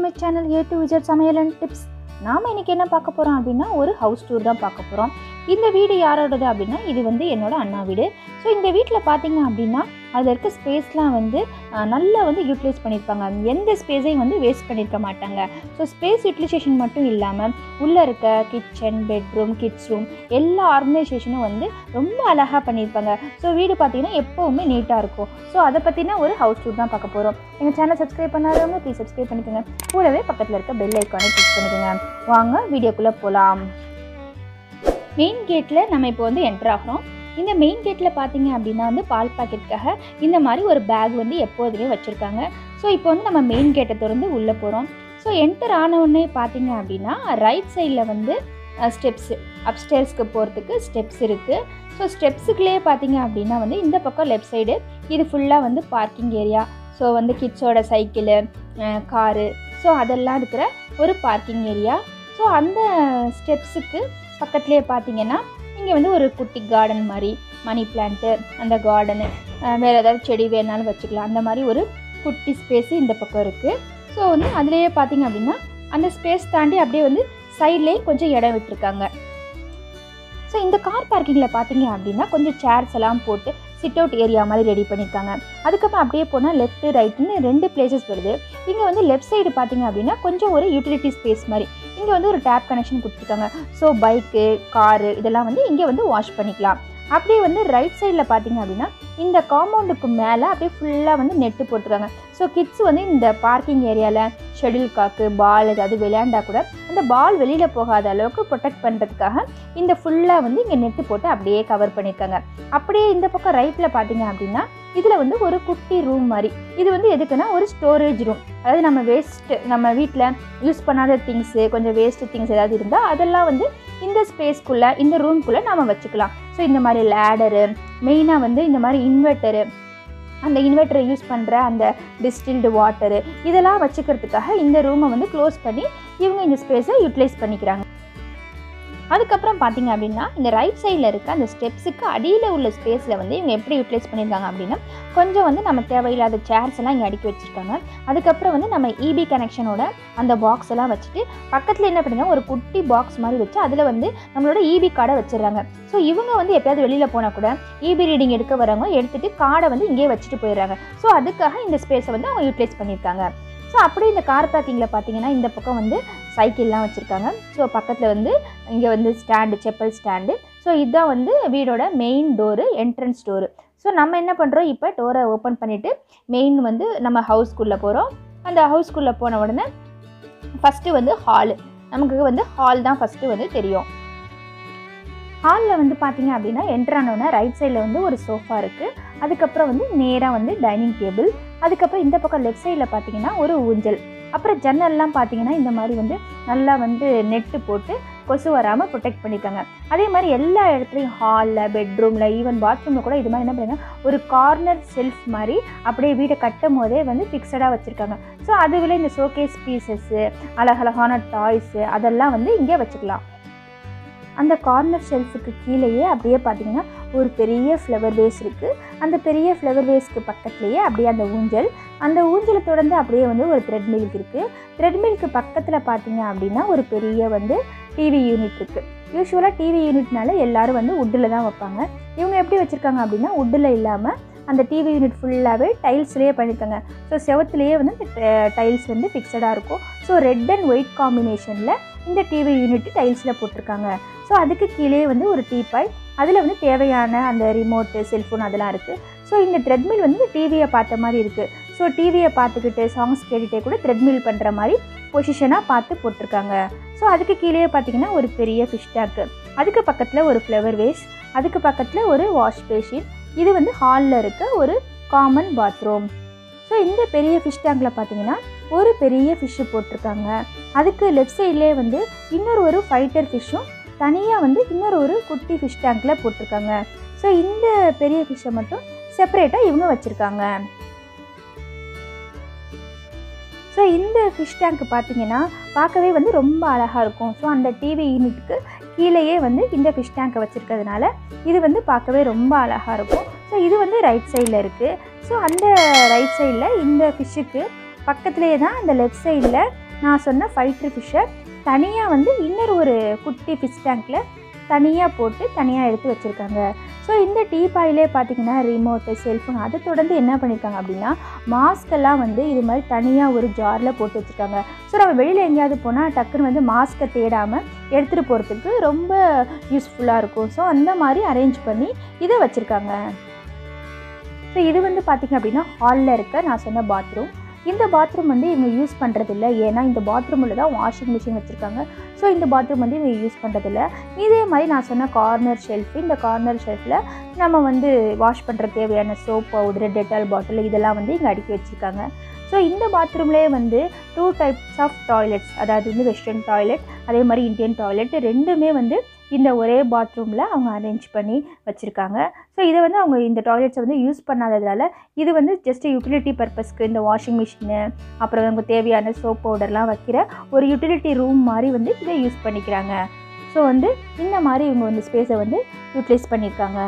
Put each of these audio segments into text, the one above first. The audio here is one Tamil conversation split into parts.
மை சேனல் ஏ டு விஜட் சமையல் அண்ட் டிப்ஸ் நாம் இன்னைக்கு என்ன பார்க்க போகிறோம் அப்படின்னா ஒரு ஹவுஸ் டூர் தான் பார்க்க போகிறோம் இந்த வீடு யாரோடது அப்படின்னா இது வந்து என்னோட அண்ணா வீடு ஸோ இந்த வீட்டில் பார்த்தீங்க அப்படின்னா அதில் இருக்க ஸ்பேஸ்லாம் வந்து அஹ், நல்லா வந்து யூட்டிலைஸ் பண்ணியிருப்பாங்க எந்த ஸ்பேஸையும் வந்து வேஸ்ட் பண்ணியிருக்க மாட்டாங்க ஸோ ஸ்பேஸ் யூட்டிலைசேஷன் மட்டும் இல்லாமல் உள்ளே இருக்க கிச்சன் பெட்ரூம் கிட்ஸ் ரூம் எல்லா ஆர்கனைசேஷனும் வந்து ரொம்ப அழகாக பண்ணியிருப்பாங்க ஸோ வீடு பார்த்தீங்கன்னா எப்போவுமே நீட்டாக இருக்கும் ஸோ அதை பற்றின ஒரு ஹவுஸ் டூர் தான் பார்க்க போகிறோம் எங்கள் சேனல் சப்ஸ்கிரைப் பண்ணாதவங்க ப்ளீஸ் சப்ஸ்கிரைப் பண்ணிக்கோங்க கூடவே பக்கத்தில் இருக்க பெல் ஐக்கானை கிளிக் பண்ணிக்கோங்க வாங்க வீடியோக்குள்ளே போகலாம் மெயின் கேட்டில் நம்ம இப்போ வந்து என்டர் ஆகிறோம் இந்த மெயின் கேட்டில் பார்த்தீங்க அப்படின்னா வந்து பால் பாக்கெட்டுக்காக இந்த மாதிரி ஒரு பேக் வந்து எப்போதுமே வச்சுருக்காங்க ஸோ இப்போ வந்து நம்ம மெயின் கேட்டை திறந்து உள்ளே போகிறோம் ஸோ என்டர் ஆன உடனே பார்த்தீங்க அப்படின்னா ரைட் சைடில் வந்து ஸ்டெப்ஸு அப்ஸ்டேர்ஸ்க்கு போகிறதுக்கு ஸ்டெப்ஸ் இருக்குது ஸோ ஸ்டெப்ஸுக்குள்ளேயே பார்த்தீங்க அப்படின்னா வந்து இந்த பக்கம் லெஃப்ட் சைடு இது ஃபுல்லாக வந்து பார்க்கிங் ஏரியா ஸோ வந்து கிட்ஸோட சைக்கிளு காரு ஸோ அதெல்லாம் இருக்கிற ஒரு பார்க்கிங் ஏரியா ஸோ அந்த ஸ்டெப்ஸுக்கு பக்கத்துலேயே பார்த்தீங்கன்னா இங்கே வந்து ஒரு குட்டி கார்டன் மாதிரி மணி பிளான்ட்டு அந்த கார்டனு வேறு ஏதாவது செடி வேணாலும் வச்சுக்கலாம் அந்த மாதிரி ஒரு குட்டி ஸ்பேஸு இந்த பக்கம் இருக்குது ஸோ வந்து அதுலேயே பார்த்தீங்க அப்படின்னா அந்த ஸ்பேஸ் தாண்டி அப்படியே வந்து சைட்லேயும் கொஞ்சம் இடம் விட்டுருக்காங்க ஸோ இந்த கார் பார்க்கிங்கில் பார்த்தீங்க அப்படின்னா கொஞ்சம் சேர்ஸ் எல்லாம் போட்டு சிட் அவுட் ஏரியா மாதிரி ரெடி பண்ணியிருக்காங்க அதுக்கப்புறம் அப்படியே போனால் லெஃப்ட் ரைட்டுன்னு ரெண்டு பிளேசஸ் வருது இங்கே வந்து லெஃப்ட் சைடு பார்த்தீங்க அப்படின்னா கொஞ்சம் ஒரு யூட்டிலிட்டி ஸ்பேஸ் மாதிரி இங்கே வந்து ஒரு டேப் கனெக்ஷன் கொடுத்துருக்காங்க ஸோ பைக்கு காரு இதெல்லாம் வந்து இங்கே வந்து வாஷ் பண்ணிக்கலாம் அப்படியே வந்து ரைட் சைடில் பார்த்தீங்க அப்படின்னா இந்த காம்பவுண்டுக்கு மேலே அப்படியே ஃபுல்லாக வந்து நெட்டு போட்டிருக்காங்க ஸோ கிட்ஸ் வந்து இந்த பார்க்கிங் ஏரியாவில் ஷெடியூல் காக்கு பால் ஏதாவது விளையாண்டா கூட அந்த பால் வெளியில் போகாத அளவுக்கு ப்ரொடெக்ட் பண்ணுறதுக்காக இந்த ஃபுல்லாக வந்து இங்கே நெட்டு போட்டு அப்படியே கவர் பண்ணியிருக்காங்க அப்படியே இந்த பக்கம் ரைட்டில் பார்த்தீங்க அப்படின்னா இதில் வந்து ஒரு குட்டி ரூம் மாதிரி இது வந்து எதுக்குன்னா ஒரு ஸ்டோரேஜ் ரூம் அதாவது நம்ம வேஸ்ட்டு நம்ம வீட்டில் யூஸ் பண்ணாத திங்ஸு கொஞ்சம் வேஸ்ட்டு திங்ஸ் ஏதாவது இருந்தால் அதெல்லாம் வந்து இந்த ஸ்பேஸ்க்குள்ளே இந்த ரூம்குள்ளே நம்ம வச்சுக்கலாம் ஸோ இந்த மாதிரி லேடரு மெயினாக வந்து இந்த மாதிரி இன்வெர்ட்டரு அந்த இன்வெர்ட்டரை யூஸ் பண்ணுற அந்த டிஸ்டில்டு வாட்டரு இதெல்லாம் வச்சுக்கிறதுக்காக இந்த ரூமை வந்து க்ளோஸ் பண்ணி இவங்க இந்த ஸ்பேஸை யூட்டிலைஸ் பண்ணிக்கிறாங்க அதுக்கப்புறம் பார்த்தீங்க அப்படின்னா இந்த ரைட் சைடில் இருக்க அந்த ஸ்டெப்ஸுக்கு அடியில் உள்ள ஸ்பேஸில் வந்து இவங்க எப்படி யூட்டிலைஸ் பண்ணியிருக்காங்க அப்படின்னா கொஞ்சம் வந்து நம்ம தேவையில்லாத சேர்ஸ் எல்லாம் இங்கே அடுக்கி வச்சுருக்காங்க அதுக்கப்புறம் வந்து நம்ம இபி கனெக்ஷனோட அந்த பாக்ஸ் எல்லாம் வச்சுட்டு பக்கத்தில் என்ன பண்ணுங்க ஒரு குட்டி பாக்ஸ் மாதிரி வச்சு அதில் வந்து நம்மளோட இபி கார்டை வச்சிடுறாங்க ஸோ இவங்க வந்து எப்பயாவது வெளியில் போனால் கூட இபி ரீடிங் எடுக்க வரவங்க எடுத்துகிட்டு கார்டை வந்து இங்கேயே வச்சுட்டு போயிடுறாங்க ஸோ அதுக்காக இந்த ஸ்பேஸை வந்து அவங்க யூட்டிலைஸ் பண்ணியிருக்காங்க ஸோ அப்படியே இந்த கார் பார்க்கிங்கில் பார்த்தீங்கன்னா இந்த பக்கம் வந்து சைக்கிள்லாம் வச்சுருக்காங்க ஸோ பக்கத்தில் வந்து இங்கே வந்து ஸ்டாண்டு செப்பல் ஸ்டாண்டு ஸோ இதுதான் வந்து வீடோட main door entrance door so நம்ம என்ன பண்ணுறோம் இப்போ டோரை ஓப்பன் பண்ணிவிட்டு மெயின் வந்து நம்ம ஹவுஸ்க்குள்ளே போகிறோம் அந்த ஹவுஸ்க்குள்ளே போன உடனே ஃபஸ்ட்டு வந்து ஹாலு நமக்கு வந்து ஹால் தான் ஃபஸ்ட்டு வந்து தெரியும் ஹாலில் வந்து பார்த்தீங்க அப்படின்னா என்ட்ரு ஆனோடனே ரைட் சைடில் வந்து ஒரு சோஃபா இருக்குது அதுக்கப்புறம் வந்து நேராக வந்து டைனிங் டேபிள் அதுக்கப்புறம் இந்த பக்கம் லெஃப்ட் சைடில் பார்த்தீங்கன்னா ஒரு ஊஞ்சல் அப்புறம் ஜன்னல்லாம் பார்த்தீங்கன்னா இந்த மாதிரி வந்து நல்லா வந்து நெட்டு போட்டு கொசு வராமல் ப்ரொடெக்ட் பண்ணியிருக்காங்க அதே மாதிரி எல்லா இடத்துலையும் ஹாலில் பெட்ரூமில் ஈவன் பாத்ரூமில் கூட இது மாதிரி என்ன பண்ணுங்க ஒரு கார்னர் செல்ஃப் மாதிரி அப்படியே வீடை கட்டும் போதே வந்து ஃபிக்ஸடாக வச்சுருக்காங்க ஸோ அதுவில் இந்த ஷோகேஸ் பீசஸ்ஸு அழகழகான டாய்ஸு அதெல்லாம் வந்து இங்கே வச்சுக்கலாம் அந்த கார்னர் ஷெல்ஃபுக்கு கீழேயே அப்படியே பார்த்தீங்கன்னா ஒரு பெரிய ஃப்ளவர் வேஸ் இருக்குது அந்த பெரிய ஃப்ளவர் வேஸ்க்கு பக்கத்துலேயே அப்படியே அந்த ஊஞ்சல் அந்த ஊஞ்சலை தொடர்ந்து அப்படியே வந்து ஒரு த்ரெட் மில்க் இருக்குது த்ரெட் மில்க்கு பக்கத்தில் பார்த்தீங்க அப்படின்னா ஒரு பெரிய வந்து டிவி யூனிட் இருக்குது யூஸ்வலாக டிவி யூனிட்னால எல்லாரும் வந்து உட்டில் தான் வைப்பாங்க இவங்க எப்படி வச்சுருக்காங்க அப்படின்னா உட்டில் இல்லாமல் அந்த டிவி யூனிட் ஃபுல்லாகவே டைல்ஸ்லேயே பண்ணியிருக்காங்க ஸோ செவத்துலேயே வந்து இந்த டைல்ஸ் வந்து ஃபிக்ஸடாக இருக்கும் ஸோ ரெட் அண்ட் ஒயிட் காம்பினேஷனில் இந்த டிவி யூனிட் டைல்ஸில் போட்டிருக்காங்க ஸோ அதுக்கு கீழே வந்து ஒரு டீபாய் அதில் வந்து தேவையான அந்த ரிமோட்டு செல்ஃபோன் அதெல்லாம் இருக்குது ஸோ இந்த த்ரெட்மில் வந்து டிவியை பார்த்த மாதிரி இருக்குது ஸோ டிவியை பார்த்துக்கிட்டு சாங்ஸ் கேட்டுகிட்டே கூட த்ரெட்மில் பண்ணுற மாதிரி பொசிஷனாக பார்த்து போட்டிருக்காங்க ஸோ அதுக்கு கீழே பார்த்தீங்கன்னா ஒரு பெரிய ஃபிஷ் டேக்கு அதுக்கு பக்கத்தில் ஒரு ஃப்ளவர் வேஸ் அதுக்கு பக்கத்தில் ஒரு வாஷ் பேஷின் இது வந்து ஹாலில் இருக்க ஒரு காமன் பாத்ரூம் ஸோ இந்த பெரிய ஃபிஷ் டேங்கில் பார்த்தீங்கன்னா ஒரு பெரிய ஃபிஷ்ஷு போட்டிருக்காங்க அதுக்கு லெஃப்ட் சைட்லேயே வந்து இன்னொரு ஒரு ஃபைட்டர் ஃபிஷ்ஷும் தனியாக வந்து இன்னொரு ஒரு குட்டி ஃபிஷ் டேங்க்கில் போட்டிருக்காங்க ஸோ இந்த பெரிய ஃபிஷ்ஷை மட்டும் செப்பரேட்டாக இவங்க வச்சுருக்காங்க ஸோ இந்த ஃபிஷ் டேங்க் பார்த்தீங்கன்னா பார்க்கவே வந்து ரொம்ப அழகாக இருக்கும் ஸோ அந்த டிவி யூனிட்டுக்கு கீழேயே வந்து இந்த ஃபிஷ் டேங்கை வச்சுருக்கிறதுனால இது வந்து பார்க்கவே ரொம்ப அழகாக இருக்கும் ஸோ இது வந்து ரைட் சைடில் இருக்குது ஸோ அந்த ரைட் சைடில் இந்த ஃபிஷ்ஷுக்கு பக்கத்துலேயே தான் அந்த லெஃப்ட் சைடில் நான் சொன்ன ஃபைட்ரு ஃபிஷ்ஷை தனியாக வந்து இன்னொரு ஒரு குட்டி ஃபிஷ் டேங்க்கில் தனியாக போட்டு தனியாக எடுத்து வச்சுருக்காங்க ஸோ இந்த டீபாயிலே பார்த்தீங்கன்னா ரிமோட்டு செல்ஃபோன் அதை தொடர்ந்து என்ன பண்ணியிருக்காங்க அப்படின்னா மாஸ்கெல்லாம் வந்து இது மாதிரி தனியாக ஒரு ஜாரில் போட்டு வச்சுருக்காங்க ஸோ நம்ம வெளியில் எங்கேயாவது போனால் டக்குன்னு வந்து மாஸ்க்கை தேடாமல் எடுத்துகிட்டு போகிறதுக்கு ரொம்ப யூஸ்ஃபுல்லாக இருக்கும் ஸோ அந்த மாதிரி அரேஞ்ச் பண்ணி இதை வச்சுருக்காங்க ஸோ இது வந்து பார்த்திங்க அப்படின்னா ஹாலில் இருக்க நான் சொன்ன பாத்ரூம் இந்த பாத்ரூம் வந்து இவங்க யூஸ் பண்ணுறதில்ல ஏன்னா இந்த பாத்ரூமில் தான் வாஷிங் மிஷின் வச்சுருக்காங்க ஸோ இந்த பாத்ரூம் வந்து இவங்க யூஸ் பண்ணுறதில்ல இதே மாதிரி நான் சொன்ன கார்னர் ஷெல்ஃப் இந்த கார்னர் ஷெல்ஃபில் நம்ம வந்து வாஷ் பண்ணுற தேவையான சோப் பவுடர் டெட்டால் பாட்டில் இதெல்லாம் வந்து இங்கே அடுக்கி வச்சுருக்காங்க ஸோ இந்த பாத்ரூம்லேயே வந்து டூ டைப்ஸ் ஆஃப் டாய்லெட்ஸ் அதாவது வந்து வெஸ்டர்ன் டாய்லெட் அதே மாதிரி இந்தியன் டாய்லெட் ரெண்டுமே வந்து இந்த ஒரே பாத்ரூமில் அவங்க அரேஞ்ச் பண்ணி வச்சுருக்காங்க ஸோ இதை வந்து அவங்க இந்த டாய்லெட்ஸை வந்து யூஸ் பண்ணாததால் இது வந்து ஜஸ்ட் யூட்டிலிட்டி பர்பஸ்க்கு இந்த வாஷிங் மிஷினு அப்புறம் அவங்க தேவையான சோப் பவுடர்லாம் வைக்கிற ஒரு யூட்டிலிட்டி ரூம் மாதிரி வந்து இதை யூஸ் பண்ணிக்கிறாங்க ஸோ வந்து இந்த மாதிரி இவங்க வந்து ஸ்பேஸை வந்து யூட்டிலைஸ் பண்ணியிருக்காங்க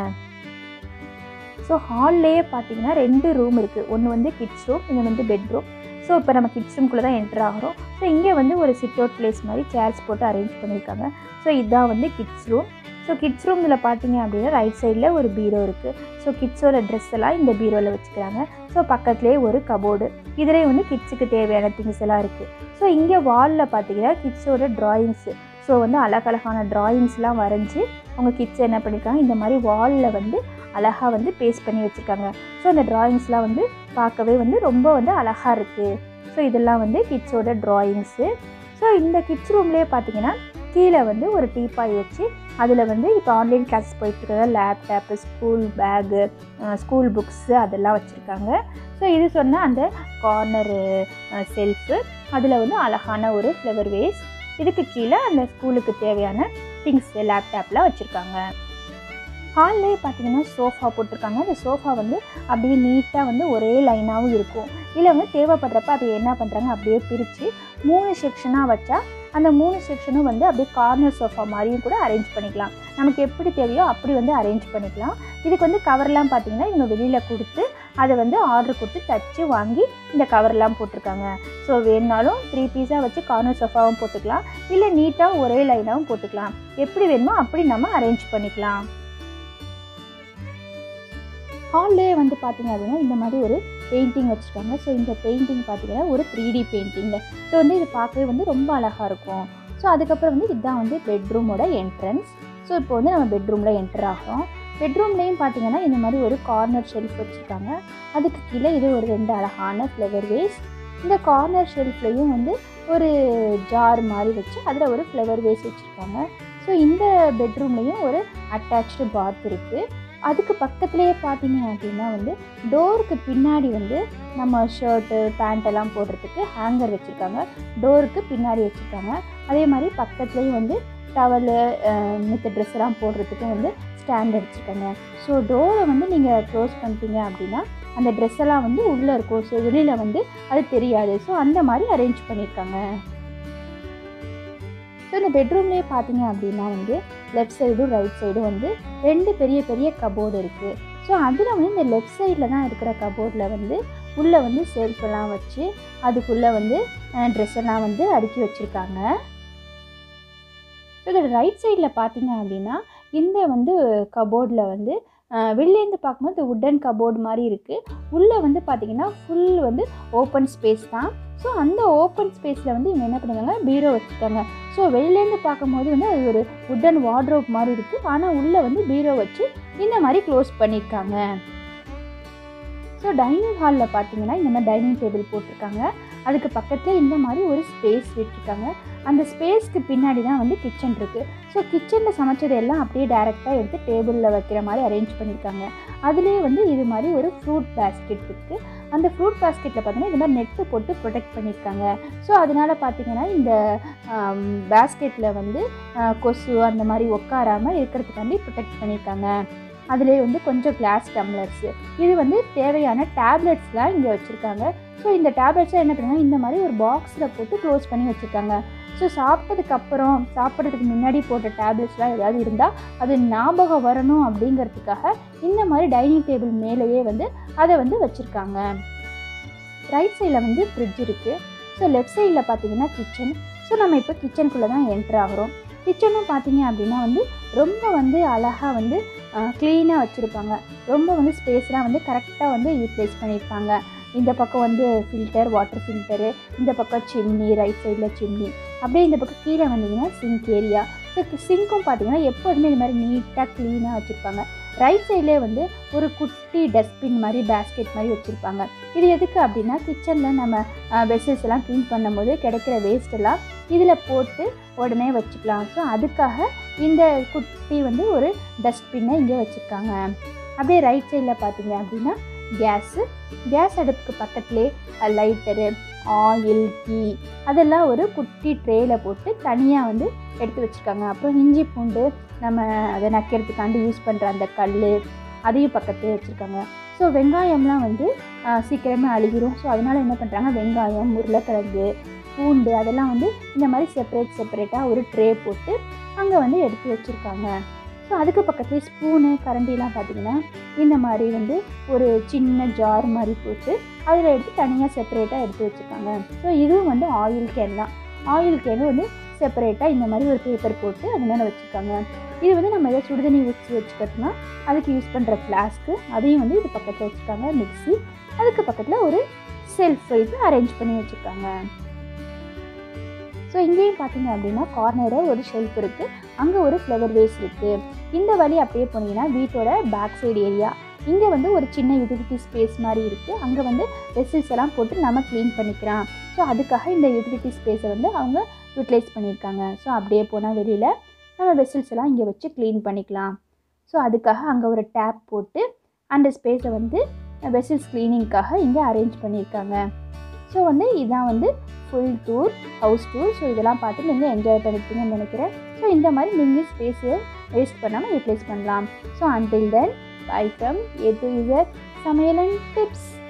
ஸோ ஹால்லேயே பார்த்தீங்கன்னா ரெண்டு ரூம் இருக்குது ஒன்று வந்து கிட்ஸ் ரூம் இன்னொன்று வந்து பெட்ரூம் ஸோ இப்போ நம்ம கிட்ஸ் ரூம்குள்ளே தான் என்டர் ஆகிறோம் ஸோ இங்கே வந்து ஒரு சிட் அவுட் பிளேஸ் மாதிரி சேர்ஸ் போட்டு அரேஞ்ச் பண்ணியிருக்காங்க ஸோ இதுதான் வந்து கிட்ஸ் ரூம் ஸோ கிட்ஸ் ரூமில் பார்த்தீங்க அப்படின்னா ரைட் சைடில் ஒரு பீரோ இருக்குது ஸோ கிட்ஸோட ட்ரெஸ் எல்லாம் இந்த பீரோவில் வச்சுக்கிறாங்க ஸோ பக்கத்துலேயே ஒரு கபோர்டு இதிலே வந்து கிட்ஸுக்கு தேவையான திங்ஸ் எல்லாம் இருக்குது ஸோ இங்கே வாலில் பார்த்தீங்கன்னா கிட்ஸோட ட்ராயிங்ஸு ஸோ வந்து அழகழகான ட்ராயிங்ஸ்லாம் வரைஞ்சி அவங்க கிட்ஸ் என்ன பண்ணியிருக்காங்க இந்த மாதிரி வாலில் வந்து அழகாக வந்து பேஸ்ட் பண்ணி வச்சுருக்காங்க ஸோ அந்த ட்ராயிங்ஸ்லாம் வந்து பார்க்கவே வந்து ரொம்ப வந்து அழகாக இருக்குது ஸோ இதெல்லாம் வந்து கிட்ஸோட ட்ராயிங்ஸு ஸோ இந்த கிட்ஸ் ரூம்லேயே பார்த்தீங்கன்னா கீழே வந்து ஒரு டீப்பாய் வச்சு அதில் வந்து இப்போ ஆன்லைன் கிளாஸஸ் போயிட்டுருக்கிறத laptop school bag school books அதெல்லாம் வச்சுருக்காங்க ஸோ இது சொன்ன அந்த கார்னரு செல்ஃபு அதில் வந்து அழகான ஒரு ஃப்ளவர் வேஸ் இதுக்கு கீழே அந்த ஸ்கூலுக்கு தேவையான திங்ஸ் லேப்டாப்லாம் வச்சுருக்காங்க ஹால்லேயே பார்த்தீங்கன்னா சோஃபா போட்டிருக்காங்க அந்த சோஃபா வந்து அப்படியே நீட்டாக வந்து ஒரே லைனாகவும் இருக்கும் இல்லை வந்து தேவைப்படுறப்ப அதை என்ன பண்ணுறாங்க அப்படியே பிரித்து மூணு செக்ஷனாக வச்சா அந்த மூணு செக்ஷனும் வந்து அப்படியே கார்னர் சோஃபா மாதிரியும் கூட அரேஞ்ச் பண்ணிக்கலாம் நமக்கு எப்படி தேவையோ அப்படி வந்து அரேஞ்ச் பண்ணிக்கலாம் இதுக்கு வந்து கவர்லாம் பார்த்தீங்கன்னா இவங்க வெளியில் கொடுத்து அதை வந்து ஆர்டர் கொடுத்து தச்சு வாங்கி இந்த கவர்லாம் போட்டிருக்காங்க ஸோ வேணுனாலும் த்ரீ பீஸாக வச்சு கார்னர் சோஃபாவும் போட்டுக்கலாம் இல்லை நீட்டாக ஒரே லைனாகவும் போட்டுக்கலாம் எப்படி வேணுமோ அப்படி நம்ம அரேஞ்ச் பண்ணிக்கலாம் ஹால்லே வந்து பார்த்தீங்க அப்படின்னா இந்த மாதிரி ஒரு பெயிண்டிங் வச்சுருக்காங்க ஸோ இந்த பெயிண்டிங் பார்த்தீங்கன்னா ஒரு த்ரீ டி பெயிண்டிங் ஸோ வந்து இது பார்க்கவே வந்து ரொம்ப அழகாக இருக்கும் ஸோ அதுக்கப்புறம் வந்து இதுதான் வந்து பெட்ரூமோட என்ட்ரன்ஸ் ஸோ இப்போ வந்து நம்ம பெட்ரூமில் என்டர் ஆகிறோம் பெட்ரூம்லேயும் பார்த்தீங்கன்னா இந்த மாதிரி ஒரு கார்னர் ஷெல்ஃப் வச்சுருக்காங்க அதுக்கு கீழே இது ஒரு ரெண்டு அழகான ஃப்ளவர் வேஸ் இந்த கார்னர் ஷெல்ஃப்லேயும் வந்து ஒரு ஜார் மாதிரி வச்சு அதில் ஒரு ஃப்ளவர் வேஸ் வச்சுருக்காங்க ஸோ இந்த பெட்ரூம்லேயும் ஒரு அட்டாச்சு பாத் இருக்குது அதுக்கு பக்கத்துலேயே பார்த்தீங்க அப்படின்னா வந்து டோருக்கு பின்னாடி வந்து நம்ம ஷர்ட்டு பேண்ட் எல்லாம் போடுறதுக்கு ஹேங்கர் வச்சுருக்காங்க டோருக்கு பின்னாடி வச்சுருக்காங்க அதே மாதிரி பக்கத்துலேயும் வந்து டவலு மித்த ட்ரெஸ் எல்லாம் போடுறதுக்கும் வந்து ஸ்டாண்ட் வச்சுருக்காங்க ஸோ டோரை வந்து நீங்கள் க்ளோஸ் பண்ணிட்டீங்க அப்படின்னா அந்த ட்ரெஸ் எல்லாம் வந்து உள்ளே இருக்கும் ஸோ வெளியில் வந்து அது தெரியாது ஸோ அந்த மாதிரி அரேஞ்ச் பண்ணியிருக்காங்க ஸோ இந்த பெட்ரூம்லேயே பார்த்தீங்க அப்படின்னா வந்து லெஃப்ட் சைடும் ரைட் சைடும் வந்து ரெண்டு பெரிய பெரிய கபோர்டு இருக்குது ஸோ அதில் வந்து இந்த லெஃப்ட் சைடில் தான் இருக்கிற கபோர்டில் வந்து உள்ளே வந்து செல்ஃபெல்லாம் வச்சு அதுக்குள்ளே வந்து ட்ரெஸ் எல்லாம் வந்து அடுக்கி வச்சுருக்காங்க ஸோ இதோட ரைட் சைடில் பார்த்தீங்க அப்படின்னா இந்த வந்து கபோர்டில் வந்து வெளிலேருந்து பார்க்கும்போது இந்த உட்டன் கபோர்டு மாதிரி இருக்குது உள்ளே வந்து பார்த்திங்கன்னா ஃபுல் வந்து ஓப்பன் ஸ்பேஸ் தான் ஸோ அந்த ஓப்பன் ஸ்பேஸில் வந்து இவங்க என்ன பண்ணுறாங்க பீரோ வச்சுருக்காங்க ஸோ வெளிலேருந்து பார்க்கும்போது வந்து அது ஒரு உட்டன் வார்ட்ரோப் மாதிரி இருக்குது ஆனால் உள்ளே வந்து பீரோ வச்சு இந்த மாதிரி க்ளோஸ் பண்ணியிருக்காங்க ஸோ டைனிங் ஹாலில் பார்த்தீங்கன்னா இந்த மாதிரி டைனிங் டேபிள் போட்டிருக்காங்க அதுக்கு பக்கத்தில் இந்த மாதிரி ஒரு ஸ்பேஸ் விட்டுருக்காங்க அந்த ஸ்பேஸ்க்கு பின்னாடி தான் வந்து கிச்சன் இருக்குது ஸோ கிச்சனில் சமைச்சது எல்லாம் அப்படியே டேரெக்டாக எடுத்து டேபிளில் வைக்கிற மாதிரி அரேஞ்ச் பண்ணியிருக்காங்க அதுலேயே வந்து இது மாதிரி ஒரு ஃப்ரூட் பேஸ்கெட் இருக்குது அந்த ஃப்ரூட் பேஸ்கெட்டில் பார்த்தீங்கன்னா இந்த மாதிரி நெட்டு போட்டு ப்ரொடெக்ட் பண்ணியிருக்காங்க ஸோ அதனால் பார்த்தீங்கன்னா இந்த பேஸ்கெட்டில் வந்து கொசு அந்த மாதிரி உட்காராமல் இருக்கிறதுக்காண்டி ப்ரொடெக்ட் பண்ணியிருக்காங்க அதிலே வந்து கொஞ்சம் கிளாஸ் டம்ளர்ஸு இது வந்து தேவையான டேப்லெட்ஸ்லாம் இங்கே வச்சுருக்காங்க ஸோ இந்த டேப்லெட்ஸை என்ன பண்ணுறாங்க இந்த மாதிரி ஒரு பாக்ஸில் போட்டு க்ளோஸ் பண்ணி வச்சுருக்காங்க ஸோ சாப்பிட்டதுக்கப்புறம் சாப்பிட்றதுக்கு முன்னாடி போட்ட டேப்லெட்ஸ்லாம் ஏதாவது இருந்தால் அது ஞாபகம் வரணும் அப்படிங்கிறதுக்காக இந்த மாதிரி டைனிங் டேபிள் மேலேயே வந்து அதை வந்து வச்சுருக்காங்க ரைட் சைடில் வந்து ஃப்ரிட்ஜ் இருக்குது ஸோ லெஃப்ட் சைடில் பார்த்தீங்கன்னா கிச்சன் ஸோ நம்ம இப்போ கிச்சனுக்குள்ளே தான் என்ட்ரு ஆகிறோம் கிச்சனும் பார்த்தீங்க அப்படின்னா வந்து ரொம்ப வந்து அழகாக வந்து க்ளீனாக வச்சுருப்பாங்க ரொம்ப வந்து ஸ்பேஸ்லாம் வந்து கரெக்டாக வந்து யூட்டிலைஸ் பண்ணியிருப்பாங்க இந்த பக்கம் வந்து ஃபில்டர் வாட்டர் ஃபில்டரு இந்த பக்கம் சிம்னி ரைட் சைடில் சிம்னி அப்படியே இந்த பக்கம் கீழே வந்தீங்கன்னா சிங்க் ஏரியா ஸோ சிங்க்கும் பார்த்தீங்கன்னா எப்போதுமே இது மாதிரி நீட்டாக க்ளீனாக வச்சுருப்பாங்க ரைட் சைட்லேயே வந்து ஒரு குட்டி டஸ்ட்பின் மாதிரி பேஸ்கெட் மாதிரி வச்சுருப்பாங்க இது எதுக்கு அப்படின்னா கிச்சனில் நம்ம வெசல்ஸ் எல்லாம் க்ளீன் பண்ணும்போது கிடைக்கிற வேஸ்ட் எல்லாம் இதில் போட்டு உடனே வச்சுக்கலாம் ஸோ அதுக்காக இந்த குட்டி வந்து ஒரு டஸ்ட்பின்னை இங்கே வச்சுருக்காங்க அப்படியே ரைட் சைடில் பார்த்தீங்க அப்படின்னா கேஸு கேஸ் அடுப்புக்கு பக்கத்துலேயே லைட்டரு ஆயில் கீ அதெல்லாம் ஒரு குட்டி ட்ரேயில் போட்டு தனியாக வந்து எடுத்து வச்சுருக்காங்க அப்புறம் இஞ்சி பூண்டு நம்ம அதை நக்கிறதுக்காண்டி யூஸ் பண்ணுற அந்த கல் அதையும் பக்கத்துலேயே வச்சுருக்காங்க ஸோ வெங்காயம்லாம் வந்து சீக்கிரமே அழுகிரும் ஸோ அதனால் என்ன பண்ணுறாங்க வெங்காயம் உருளைக்கிழங்கு பூண்டு அதெல்லாம் வந்து இந்த மாதிரி செப்பரேட் செப்பரேட்டாக ஒரு ட்ரே போட்டு அங்கே வந்து எடுத்து வச்சுருக்காங்க ஸோ அதுக்கு பக்கத்துலேயே ஸ்பூனு கரண்டிலாம் பார்த்திங்கன்னா இந்த மாதிரி வந்து ஒரு சின்ன ஜார் மாதிரி போட்டு அதில் எடுத்து தனியாக செப்பரேட்டாக எடுத்து வச்சுருக்காங்க ஸோ இதுவும் வந்து ஆயில் கேன் தான் ஆயில் கேனும் வந்து செப்பரேட்டாக இந்த மாதிரி ஒரு பேப்பர் போட்டு அது மேலே வச்சுருக்காங்க இது வந்து நம்ம ஏதாவது சுடுதண்ணி வச்சு வச்சுக்கிட்டோம்னா அதுக்கு யூஸ் பண்ணுற ஃப்ளாஸ்க்கு அதையும் வந்து இது பக்கத்தில் வச்சுருக்காங்க மிக்ஸி அதுக்கு பக்கத்தில் ஒரு செல்ஃப் இது அரேஞ்ச் பண்ணி வச்சுருக்காங்க ஸோ இங்கேயும் பார்த்தீங்க அப்படின்னா கார்னரில் ஒரு ஷெல்ஃப் இருக்குது அங்கே ஒரு ஃப்ளவர் வேஸ் இருக்குது இந்த வழி அப்படியே போனீங்கன்னா வீட்டோட பேக் சைடு ஏரியா இங்கே வந்து ஒரு சின்ன யூட்டிலிட்டி ஸ்பேஸ் மாதிரி இருக்குது அங்கே வந்து வெசில்ஸ் எல்லாம் போட்டு நம்ம க்ளீன் பண்ணிக்கலாம் ஸோ அதுக்காக இந்த யூட்டிலிட்டி ஸ்பேஸை வந்து அவங்க யூட்டிலைஸ் பண்ணியிருக்காங்க ஸோ அப்படியே போனால் வெளியில் நம்ம வெசில்ஸ் எல்லாம் இங்கே வச்சு க்ளீன் பண்ணிக்கலாம் ஸோ அதுக்காக அங்கே ஒரு டேப் போட்டு அந்த ஸ்பேஸை வந்து வெசில்ஸ் க்ளீனிங்க்காக இங்கே அரேஞ்ச் பண்ணியிருக்காங்க ஸோ வந்து இதான் வந்து full tour house tour so இதெல்லாம் பார்த்து நீங்கள் என்ஜாய் பண்ணிப்பீங்கன்னு நினைக்கிறேன் ஸோ இந்த மாதிரி நீங்கள் ஸ்பேஸை வேஸ்ட் பண்ணாமல் யூட்டிலைஸ் பண்ணலாம் so until then bye from A to இசர் சமையலன் டிப்ஸ்